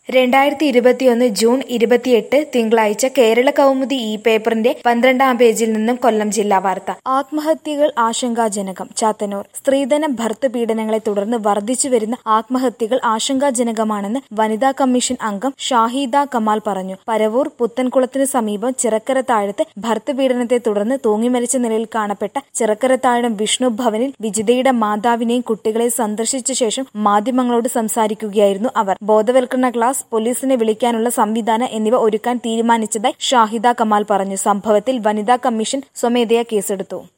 രണ്ടായിരത്തി ഇരുപത്തിയൊന്ന് ജൂൺ ഇരുപത്തിയെട്ട് തിങ്കളാഴ്ച കേരള കൗമുദി ഈ പേപ്പറിന്റെ പന്ത്രണ്ടാം പേജിൽ നിന്നും കൊല്ലം ജില്ലാ വാർത്ത ആത്മഹത്യകൾ ആശങ്കാജനകം ചാത്തന്നൂർ സ്ത്രീധന ഭർത്തപീഡനങ്ങളെ തുടർന്ന് വർദ്ധിച്ചുവരുന്ന ആത്മഹത്യകൾ ആശങ്കാജനകമാണെന്ന് വനിതാ കമ്മീഷൻ അംഗം ഷാഹിദ കമാൽ പറഞ്ഞു പരവൂർ പുത്തൻകുളത്തിന് സമീപം ചിറക്കര താഴത്ത് ഭർത്തപീഡനത്തെ തുടർന്ന് തൂങ്ങിമരിച്ച നിലയിൽ കാണപ്പെട്ട ചിറക്കര താഴം വിഷ്ണു ഭവനിൽ വിജിതയുടെ മാതാവിനെയും കുട്ടികളെ സന്ദർശിച്ച ശേഷം മാധ്യമങ്ങളോട് സംസാരിക്കുകയായിരുന്നു അവർ ബോധവൽക്കരണ ക്ലാസ് പോലീസിനെ വിളിക്കാനുള്ള സംവിധാനം എന്നിവ ഒരുക്കാൻ തീരുമാനിച്ചതായി ഷാഹിദ കമാൽ പറഞ്ഞു സംഭവത്തിൽ വനിതാ കമ്മീഷൻ സ്വമേധയാ കേസെടുത്തു